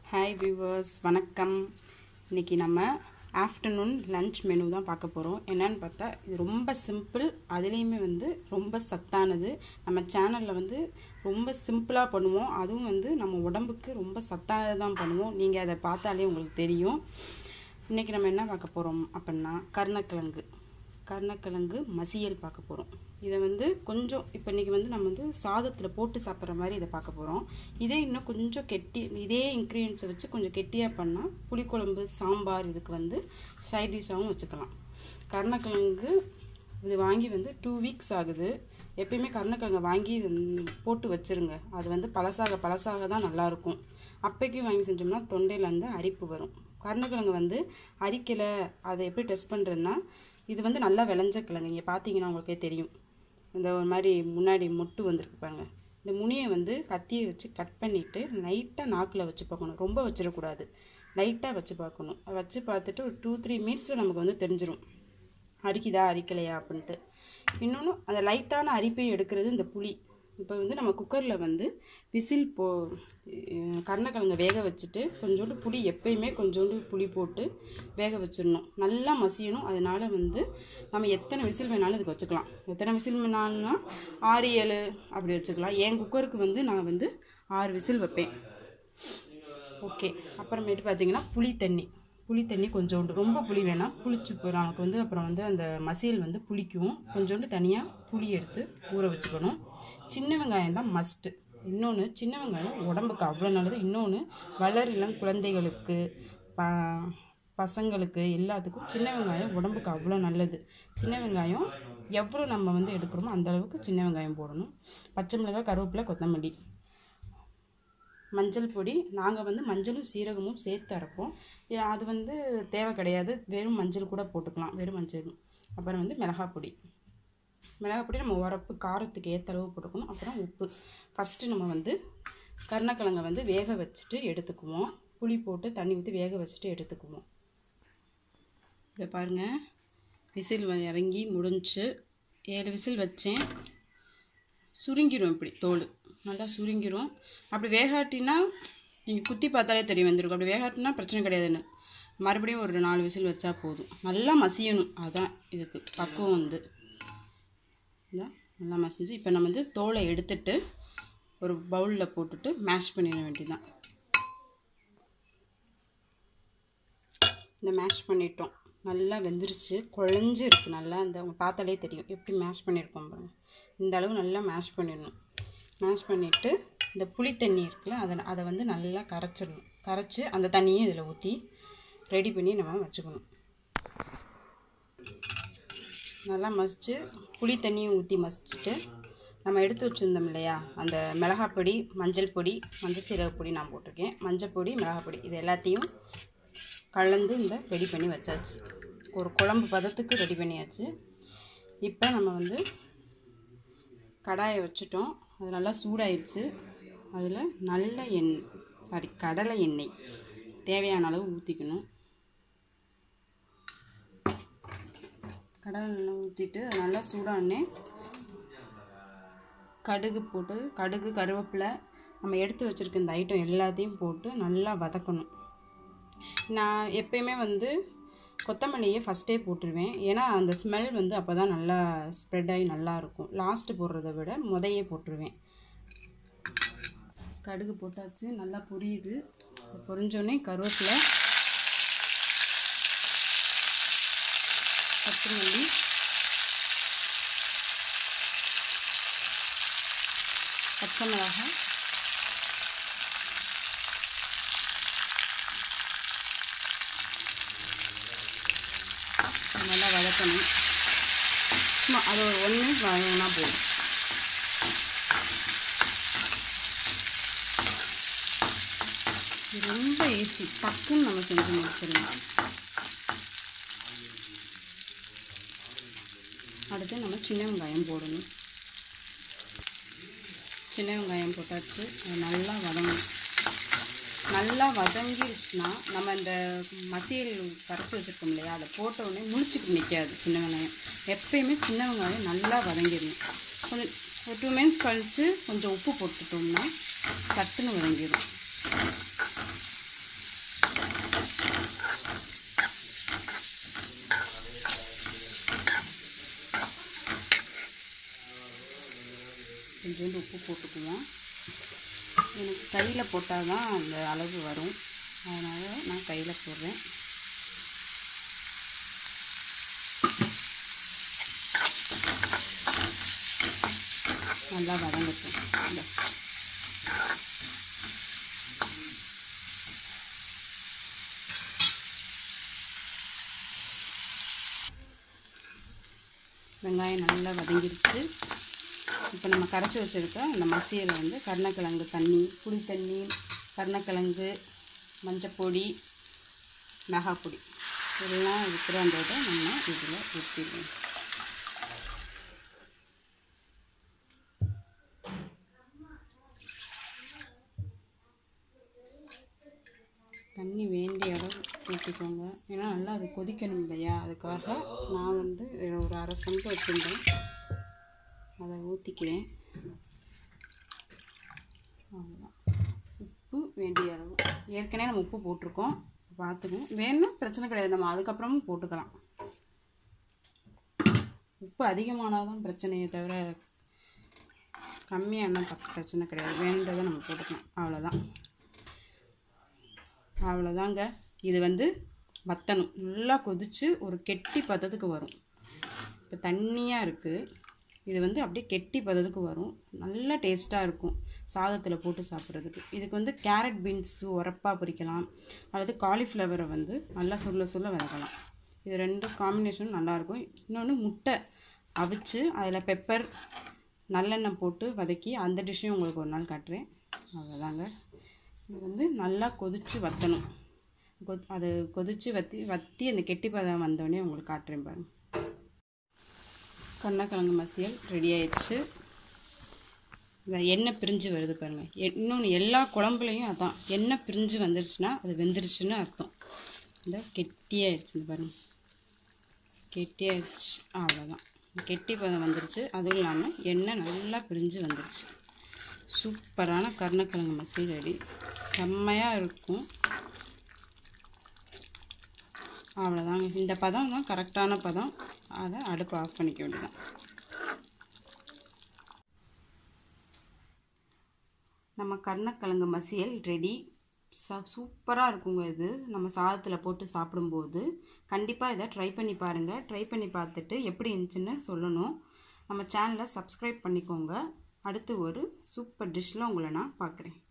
hi viewers வணக்கம் இன்னைக்கு நம்ம ஆஃப்டர்நூன் லஞ்ச் மெனு தான் பார்க்க போகிறோம் என்னன்னு பார்த்தா இது ரொம்ப சிம்பிள் அதுலேயுமே வந்து ரொம்ப சத்தானது நம்ம சேனலில் வந்து ரொம்ப சிம்பிளாக பண்ணுவோம் அதுவும் வந்து நம்ம உடம்புக்கு ரொம்ப சத்தானது தான் பண்ணுவோம் நீங்கள் அதை பார்த்தாலே உங்களுக்கு தெரியும் இன்றைக்கி நம்ம என்ன பார்க்க போகிறோம் அப்படின்னா கருணக்கிழங்கு கருணக்கிழங்கு மசியல் பார்க்க போகிறோம் இதை வந்து கொஞ்சம் இப்போ இன்றைக்கி வந்து நம்ம வந்து சாதத்தில் போட்டு சாப்பிட்ற மாதிரி இதை பார்க்க போகிறோம் இதே இன்னும் கொஞ்சம் கெட்டி இதே இன்க்ரீடியன்ஸை வச்சு கொஞ்சம் கெட்டியாக பண்ணால் புளிக்குழம்பு சாம்பார் இதுக்கு வந்து சைட் டிஷ்ஷாகவும் வச்சுக்கலாம் கருணக்கிழங்கு இது வாங்கி வந்து டூ வீக்ஸ் ஆகுது எப்பயுமே கருணக்கிழங்கை வாங்கி வந்து போட்டு வச்சுருங்க அது வந்து பழசாக பழசாக தான் நல்லாயிருக்கும் அப்பைக்கும் வாங்கி செஞ்சோம்னா தொண்டையில் வந்து அரிப்பு வரும் கருணக்கிழங்கு வந்து அரிக்கலை அதை எப்படி டெஸ்ட் பண்ணுறதுன்னா இது வந்து நல்லா விளைஞ்ச கிழங்கு இங்கே பார்த்தீங்கன்னா உங்களுக்கே தெரியும் இந்த ஒரு மாதிரி முன்னாடி மொட்டு வந்திருக்கு பாருங்க இந்த முனியை வந்து கத்தியை வச்சு கட் பண்ணிவிட்டு லைட்டாக நாக்கில் வச்சு பார்க்கணும் ரொம்ப வச்சிடக்கூடாது லைட்டாக வச்சு பார்க்கணும் வச்சு பார்த்துட்டு ஒரு டூ த்ரீ மினிட்ஸில் நமக்கு வந்து தெரிஞ்சிடும் அரிக்குதா அரிக்கலையா அப்படின்ட்டு இன்னொன்று அந்த லைட்டான அரிப்பையும் எடுக்கிறது இந்த புளி இப்போ வந்து நம்ம குக்கரில் வந்து விசில் போ கருணக்கிழங்க வேக வச்சுட்டு கொஞ்சோண்டு புளி எப்பயுமே கொஞ்சோண்டு புளி போட்டு வேக வச்சிடணும் நல்லா மசியணும் அதனால் வந்து நம்ம எத்தனை விசில் வேணாலும் இதுக்கு வச்சுக்கலாம் எத்தனை விசில் வேணாலும்னா ஆறு ஏழு அப்படி வச்சுக்கலாம் என் குக்கருக்கு வந்து நான் வந்து ஆறு விசில் வைப்பேன் ஓகே அப்புறமேட்டு பார்த்தீங்கன்னா புளி தண்ணி புளி தண்ணி கொஞ்சோண்டு ரொம்ப புளி வேணாம் புளிச்சு நமக்கு வந்து அப்புறம் வந்து அந்த மசியல் வந்து புளிக்கும் கொஞ்சோண்டு தனியாக புளி எடுத்து ஊற வச்சுக்கணும் சின்ன வெங்காயம் தான் மஸ்ட்டு இன்னொன்று சின்ன வெங்காயம் உடம்புக்கு அவ்வளோ நல்லது இன்னொன்று வளர் இளம் குழந்தைகளுக்கு ப பசங்களுக்கு எல்லாத்துக்கும் சின்ன வெங்காயம் உடம்புக்கு அவ்வளோ நல்லது சின்ன வெங்காயம் எவ்வளோ நம்ம வந்து எடுக்கிறோமோ அந்த அளவுக்கு சின்ன வெங்காயம் போடணும் பச்சை மிளகாய் கருவேப்பிலை கொத்தமல்லி மஞ்சள் பொடி நாங்கள் வந்து மஞ்சளும் சீரகமும் சேர்த்து அரைப்போம் அது வந்து தேவை கிடையாது வெறும் மஞ்சள் கூட போட்டுக்கலாம் வெறும் மஞ்சள் அப்புறம் வந்து மிளகாய் பொடி மிளகாய் பொடி நம்ம உரப்பு காரத்துக்கு ஏற்ற அளவு போட்டுக்கணும் அப்புறம் உப்பு ஃபஸ்ட்டு நம்ம வந்து கருணக்கிழங்கை வந்து வேக வச்சுட்டு எடுத்துக்குவோம் புளி போட்டு தண்ணி ஊற்றி வேக வச்சுட்டு எடுத்துக்குவோம் இதை பாருங்கள் விசில் இறங்கி முடிஞ்சு ஏழு விசில் வச்சேன் சுருங்கிரும் இப்படி தோல் நல்லா சுருங்கிரும் அப்படி வேகாட்டினா நீங்கள் குத்தி பார்த்தாலே தெரியும் வந்துருக்கும் அப்படி வேகாட்டினா பிரச்சனை கிடையாதுன்னு மறுபடியும் ஒரு நாலு விசில் வச்சா போதும் நல்லா மசியணும் அதான் இதுக்கு பக்குவம் வந்து இதான் நல்லா மசிஞ்சு இப்போ நம்ம வந்து தோலை எடுத்துட்டு ஒரு பவுலில் போட்டுட்டு மேஷ் பண்ணிட வேண்டியதுதான் இந்த மேஷ் பண்ணிட்டோம் நல்லா வெந்துருச்சு குழஞ்சி இருக்குது நல்லா இந்த பார்த்தாலே தெரியும் எப்படி மேஷ் பண்ணியிருக்கோம் பாருங்கள் இந்த அளவு நல்லா மேஷ் பண்ணிடணும் மேஷ் பண்ணிவிட்டு இந்த புளி தண்ணி இருக்குல்ல அதை அதை வந்து நல்லா கரைச்சிடணும் கரைச்சி அந்த தண்ணியும் இதில் ஊற்றி ரெடி பண்ணி நம்ம வச்சுக்கணும் நல்லா மசிச்சு புளி தண்ணியும் ஊற்றி மசிச்சுட்டு நம்ம எடுத்து வச்சுருந்தோம் இல்லையா அந்த மிளகாய் பொடி மஞ்சள் பொடி மஞ்சள் சீரக பொடி நான் போட்டிருக்கேன் மஞ்சள் பொடி மிளகாய் பொடி இது எல்லாத்தையும் கலந்து இந்த ரெடி பண்ணி வச்சாச்சு ஒரு குழம்பு பதத்துக்கு ரெடி பண்ணியாச்சு இப்போ நம்ம வந்து கடாயை வச்சுட்டோம் அது நல்லா சூடாயிருச்சு அதில் நல்ல எண்ணெய் சாரி கடலை எண்ணெய் தேவையான அளவு ஊற்றிக்கணும் கடலை எண்ணெய் ஊற்றிட்டு நல்லா சூடானே கடுகு போட்டு கடுகு கருவேப்பிலை நம்ம எடுத்து வச்சுருக்க இந்த ஐட்டம் எல்லாத்தையும் போட்டு நல்லா வதக்கணும் நான் எப்பயுமே வந்து கொத்தமல்லியை ஃபஸ்ட்டே போட்டுருவேன் ஏன்னா அந்த ஸ்மெல் வந்து அப்போ தான் நல்லா ஸ்ப்ரெட் ஆகி நல்லாயிருக்கும் லாஸ்ட்டு போடுறத விட முதையே போட்டுருவேன் கடுகு போட்டாச்சு நல்லா பொரியுது பொரிஞ்சோடனே கருவேப்பிலை கொத்தமல்லி பச்சை மிளகாய் நல்லா வதக்கணும் சும்மா அது ஒரு ஒன் மினிட் வதங்கினா போதும் இது ரொம்ப ஈஸி டக்குன்னு நம்ம செஞ்சு முடிச்சிடலாம் அடுத்து நம்ம சின்ன வெங்காயம் போடணும் சின்ன வெங்காயம் போட்டாச்சு அது நல்லா வதங்கணும் நல்லா வதங்கிடுச்சுன்னா நம்ம இந்த மசியல் கரைச்சி வச்சுருக்கோம் இல்லையா அதை போட்ட உடனே முழிச்சுட்டு நிற்காது சின்ன வெங்காயம் எப்பயுமே சின்ன வெங்காயம் நல்லா வதங்கிடணும் கொஞ்சம் ஒரு டூ மினிட்ஸ் கழித்து கொஞ்சம் உப்பு போட்டுட்டோம்னா சட்டுன்னு வதங்கிடும் கொஞ்சோண்டு உப்பு போட்டுக்குவோம் எனக்கு கையில் போட்டால் தான் அந்த அளவு வரும் அதனால் நான் கையில் போடுறேன் நல்லா வதங்கட்டும் இந்த வெங்காயம் நல்லா வதங்கிருச்சு இப்போ நம்ம கரைச்சி வச்சுருக்க அந்த மசியலை வந்து கருணக்கிழங்கு தண்ணி புளி தண்ணி கருணக்கிழங்கு மஞ்சப்பொடி மிளகாப்பொடி இதெல்லாம் இருக்கிற அந்த இதை நம்ம இதில் ஊற்றிடுவோம் தண்ணி வேண்டிய அளவு ஊற்றிக்கோங்க ஏன்னா நல்லா அது கொதிக்கணும் இல்லையா அதுக்காக நான் வந்து ஒரு அரை சம்பு வச்சுருந்தேன் அதை ஊற்றிக்கிறேன் அவ்வளோதான் உப்பு வேண்டிய அளவு ஏற்கனவே நம்ம உப்பு போட்டிருக்கோம் பார்த்துக்குவோம் வேணும்னா பிரச்சனை கிடையாது நம்ம அதுக்கப்புறமும் போட்டுக்கலாம் உப்பு அதிகமானால் தான் பிரச்சனையே தவிர கம்மியான பிரச்சனை கிடையாது வேண்டதை நம்ம போட்டுக்கலாம் அவ்வளோதான் அவ்வளோதாங்க இது வந்து வத்தணும் நல்லா கொதித்து ஒரு கெட்டி பதத்துக்கு வரும் இப்போ தண்ணியாக இருக்குது இது வந்து அப்படியே கெட்டி பதத்துக்கு வரும் நல்லா டேஸ்ட்டாக இருக்கும் சாதத்தில் போட்டு சாப்பிட்றதுக்கு இதுக்கு வந்து கேரட் பீன்ஸ் உரப்பாக பொரிக்கலாம் அல்லது காலிஃப்ளவரை வந்து நல்லா சொல்ல சொல்ல வதக்கலாம் இது ரெண்டு காம்பினேஷனும் நல்லாயிருக்கும் இன்னொன்று முட்டை அவிச்சு அதில் பெப்பர் நல்லெண்ணெய் போட்டு வதக்கி அந்த டிஷ்ஷையும் உங்களுக்கு ஒரு நாள் காட்டுறேன் அவ்வளோதாங்க இது வந்து நல்லா கொதித்து வற்றணும் கொ அது கொதித்து வற்றி வற்றி அந்த கெட்டி பதம் வந்தோடனே உங்களுக்கு காட்டுறேன் பாருங்க கருணக்கிழங்கு மசியல் ரெடி ஆயிடுச்சு இந்த எண்ணெய் பிரிஞ்சு வருது பாருங்கள் இன்னொன்று எல்லா குழம்புலையும் அதான் எண்ணெய் பிரிஞ்சு வந்துருச்சுன்னா அது வெந்துருச்சுன்னு அர்த்தம் இந்த கெட்டியாயிடுச்சு இந்த பாருங்க கெட்டியாயிடுச்சு அவ்வளோதான் கெட்டி பதம் வந்துருச்சு அதுவும் இல்லாமல் எண்ணெய் நல்லா பிரிஞ்சு வந்துருச்சு சூப்பரான கருணக்கிழங்கு மசியல் ரெடி செம்மையாக இருக்கும் அவ்வளோதாங்க இந்த பதம் தான் கரெக்டான பதம் அதை அடுப்பு ஆஃப் பண்ணிக்க வேண்டியதான் நம்ம கருணக்கிழங்கு மசியல் ரெடி ச சூப்பராக இருக்குங்க இது நம்ம சாதத்தில் போட்டு சாப்பிடும்போது கண்டிப்பாக இதை ட்ரை பண்ணி பாருங்கள் ட்ரை பண்ணி பார்த்துட்டு எப்படி இருந்துச்சுன்னு சொல்லணும் நம்ம சேனலை சப்ஸ்கிரைப் பண்ணிக்கோங்க அடுத்து ஒரு சூப்பர் டிஷ்ஷில் உங்களை நான் பார்க்குறேன்